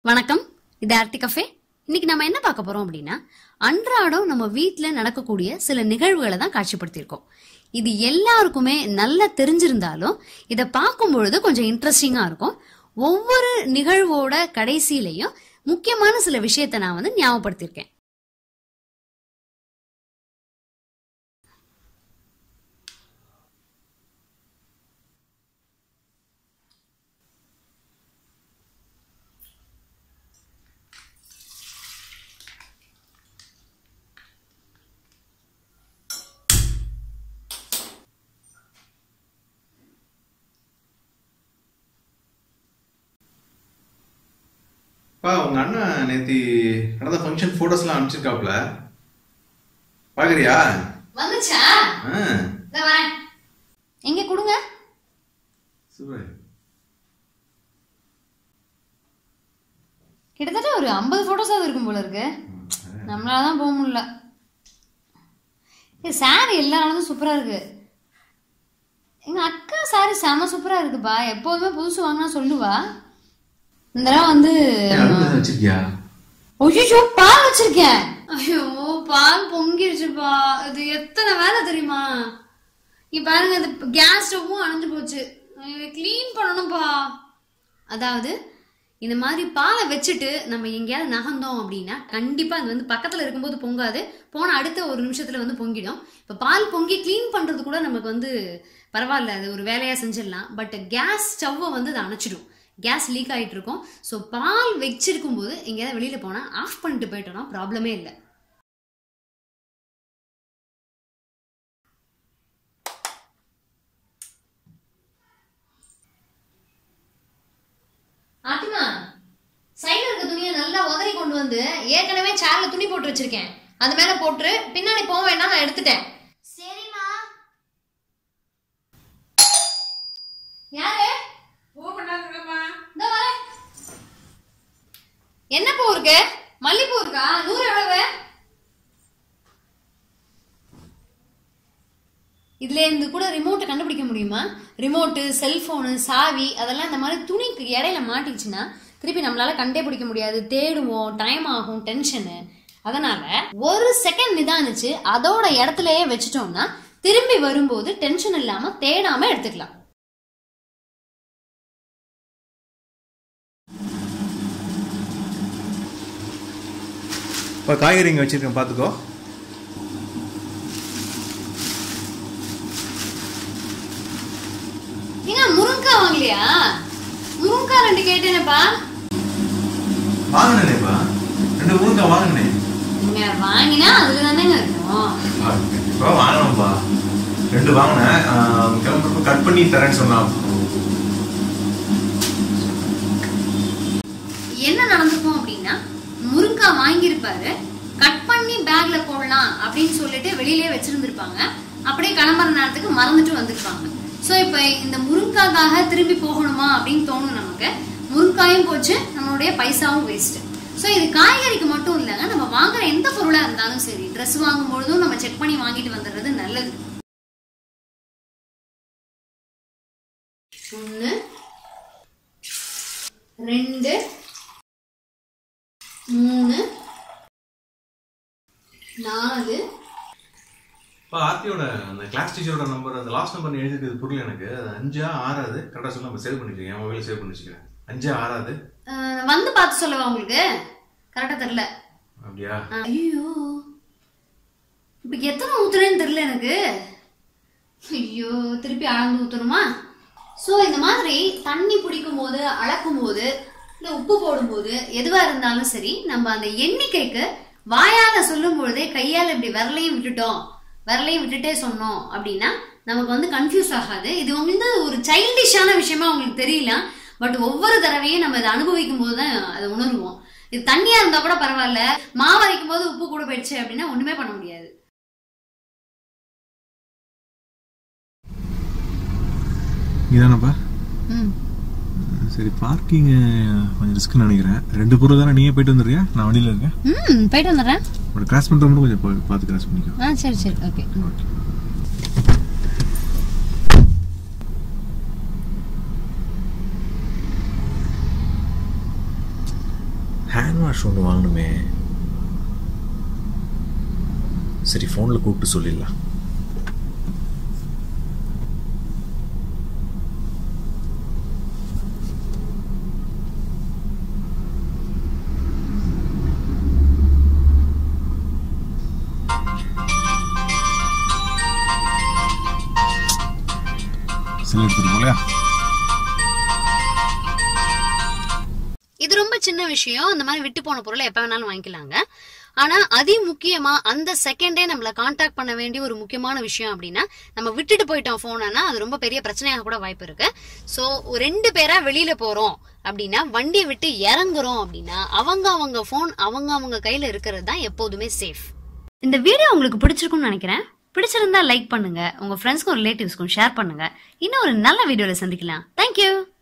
வணக்கம் இது ஆர்த்தி கஃபே இன்னைக்கு நம்ம என்ன பார்க்க போறோம் அப்படின்னா அன்றாடம் நம்ம வீட்ல நடக்கக்கூடிய சில நிகழ்வுகளை தான் காட்சிப்படுத்தியிருக்கோம் இது எல்லாருக்குமே நல்லா தெரிஞ்சிருந்தாலும் இதை பார்க்கும் பொழுது கொஞ்சம் இன்ட்ரெஸ்டிங்கா இருக்கும் ஒவ்வொரு நிகழ்வோட கடைசியிலையும் முக்கியமான சில விஷயத்தை நான் வந்து ஞாபகப்படுத்தியிருக்கேன் பா உங்க அண்ணன் நேத்தி நடந்த ஃபங்க்ஷன் போட்டோஸ்லாம் அனுப்பிச்சிருக்காப்ல பாக்குறியா வந்துச்சா ஆ வரேன் எங்க கொடுங்க சூப்பர் கிட்டத்தட்ட ஒரு ஐம்பது போட்டோஸாவது இருக்கும் போல இருக்கு நம்மளால தான் போக முடியல ஏ சாரி எல்லா நாளும் சூப்பரா இருக்கு எங்க அக்கா சாரி செம சூப்பரா இருக்குப்பா எப்போதுமே புதுசு வாங்கினா சொல்லுவா இந்த தடவை வந்து அடுப்பு வச்சிருக்கியா ஐயோ பால் வச்சிருக்கேன் ஐயோ பால் பொங்கிருச்சுப்பா இது எத்தனை வேலை தெரியுமா இங்க பாருங்க இது கேஸ் ஸ்டவ்வும் அணைஞ்சு போச்சு க்ளீன் பண்ணணும்ப்பா அதாவது இந்த மாதிரி பாலை வச்சுட்டு நம்ம எங்கேயாவது நகர்ந்தோம் அப்படின்னா கண்டிப்பா அது வந்து பக்கத்துல இருக்கும்போது பொங்காது போன அடுத்த ஒரு நிமிஷத்துல வந்து பொங்கிடும் இப்ப பால் பொங்கி க்ளீன் பண்றது கூட நமக்கு வந்து பரவாயில்ல அது ஒரு வேலையா செஞ்சிடலாம் பட் கேஸ் ஸ்டவ்வை வந்து அதை அணைச்சிடும் கேஸ் லீக் ஆயிட்டு இருக்கும் ஸோ பால் வச்சிருக்கும் போது எங்கேயாவது வெளியில போனா ஆஃப் பண்ணிட்டு போயிட்டோம்னா ப்ராப்ளமே இல்லை ஆட்டிமா சைடுல இருக்க துணியை நல்லா உதறி கொண்டு வந்து ஏற்கனவே சேர்ல துணி போட்டு வச்சிருக்கேன் அது மேல போட்டு பின்னாடி போக வேண்டாம் நான் எடுத்துட்டேன் சரிம்மா யாரு இதோ வரேன். என்ன பூ இருக்கு மல்லிப்பூ இருக்கா நூறு எவ்வளவு இதுல இருந்து கூட ரிமோட்டை கண்டுபிடிக்க முடியுமா ரிமோட்டு செல்போனு சாவி அதெல்லாம் இந்த மாதிரி துணிக்கு இடையில மாட்டிச்சுன்னா திருப்பி நம்மளால கண்டே பிடிக்க முடியாது தேடுவோம் டைம் ஆகும் டென்ஷனு அதனால ஒரு செகண்ட் நிதானிச்சு அதோட இடத்துலயே வச்சுட்டோம்னா திரும்பி வரும்போது டென்ஷன் இல்லாம தேடாம எடுத்துக்கலாம் இப்போ காய்கறி இங்கே வச்சிருக்கேன் பார்த்துக்கோ ஏங்க முருங்கக்காய் வாங்கலையா முருங்கக்காய் ரெண்டு கேட்டேனப்பா வாங்கினேப்பா ரெண்டு முருங்கை வாங்கினேன் நீங்க வாங்கினா அதுல தானேங்க இருக்கும் கண்டிப்பாக வாங்கணும்ப்பா ரெண்டு வாங்கினேன் ஆஹ், கிளம்புறப்ப கட் பண்ணி தரேன்னு சொன்னான் என்ன நடந்திருக்கும் அப்படின்னா முருங்கக்காய் வாங்கியிருப்பாரு கட் பண்ணி பேக்ல போடலாம் அப்படின்னு சொல்லிட்டு வெளியிலேயே வச்சிருந்திருப்பாங்க அப்படியே கிளம்புற நேரத்துக்கு மறந்துட்டு வந்திருப்பாங்க சோ இப்ப இந்த முருங்காக்காக திரும்பி போகணுமா அப்படின்னு தோணும் நமக்கு முருங்காயும் போச்சு நம்மளுடைய பைசாவும் வேஸ்ட் சோ இது காய்கறிக்கு மட்டும் இல்லைங்க நம்ம வாங்குற எந்த பொருளா இருந்தாலும் சரி Dress வாங்கும் பொழுதும் நம்ம செக் பண்ணி வாங்கிட்டு வந்துடுறது நல்லது ஒண்ணு ரெண்டு மூணு நாலு இப்போ ஆர்த்தியோட அந்த கிளாஸ் டீச்சரோட நம்பர் அந்த லாஸ்ட் நம்பர் எழுதிருக்கிறது புரியல எனக்கு அது அஞ்சா ஆறாது கரெக்டாக சொல்ல நம்ம சேவ் பண்ணிக்கிறேன் என் மொபைல் சேவ் பண்ணி வச்சுக்கிறேன் அஞ்சா ஆறாது அஹ், வந்து பார்த்து சொல்லவா உங்களுக்கு கரெக்டா தெரியல அப்படியா ஐயோ இப்ப எத்தனை ஊத்துறேன்னு தெரியல எனக்கு ஐயோ திருப்பி அளந்து ஊத்தணுமா சோ இந்த மாதிரி தண்ணி பிடிக்கும் போது அளக்கும் போது இல்ல உப்பு போடும்போது எதுவா இருந்தாலும் சரி நம்ம அந்த எண்ணிக்கைக்கு வாயால சொல்லும் பொழுதே கையால இப்படி விரலையும் விட்டுட்டோம் விரலையும் விட்டுட்டே சொன்னோம் அப்படின்னா நமக்கு வந்து கன்ஃபியூஸ் ஆகாது இது வந்து ஒரு சைல்டிஷான விஷயமா உங்களுக்கு தெரியல பட் ஒவ்வொரு தடவையும் நம்ம இதை அனுபவிக்கும் போது தான் அதை உணருவோம் இது தண்ணியா இருந்தா கூட பரவாயில்ல மாவு அரைக்கும் போது உப்பு கூட போயிடுச்சு அப்படின்னா ஒண்ணுமே பண்ண முடியாது நீதானப்பா ம் சரி பார்க்கிங் கொஞ்சம் ரிஸ்க்னு நினைக்கிறேன் ரெண்டு பொருள் தானே நீயே போயிட்டு வந்துடுறியா நான் வண்டியில் இருக்கேன் ம் போயிட்டு வந்துடுறேன் ஒரு கிராஸ் பண்ணுற மட்டும் கொஞ்சம் பா- பார்த்து கிராஸ் பண்ணிக்கோ ஆ சரி சரி ஓகே ஓகே ஹேண்ட் வாஷ் ஒன்று வாங்கணுமே சரி ஃபோனில் கூப்பிட்டு சொல்லிடலாம் சரி எடுத்துட்டு போலையா இது ரொம்ப சின்ன விஷயம் அந்த மாதிரி விட்டு போன பொருளை எப்ப வேணாலும் வாங்கிக்கலாங்க ஆனா அதி முக்கியமா அந்த செகண்டே நம்மள காண்டாக்ட் பண்ண வேண்டிய ஒரு முக்கியமான விஷயம் அப்படின்னா நம்ம விட்டுட்டு போயிட்டோம் போனா அது ரொம்ப பெரிய பிரச்சனையாக கூட வாய்ப்பு இருக்கு சோ ரெண்டு பேரா வெளியில போறோம் அப்படின்னா வண்டியை விட்டு இறங்குறோம் அப்படின்னா அவங்க அவங்க போன் அவங்க அவங்க கையில இருக்கிறது தான் எப்போதுமே சேஃப் இந்த வீடியோ உங்களுக்கு பிடிச்சிருக்கும்னு நினைக்கிறேன் பிடிச்சிருந்தா லைக் பண்ணுங்க உங்க ஃப்ரெண்ட்ஸ்க்கும் ரிலேட்டிவ்ஸ்க்கும் ஷேர் பண்ணுங்க இன்னும் ஒரு நல்ல வீடியோல சந்திக்கலாம் தேங்க்யூ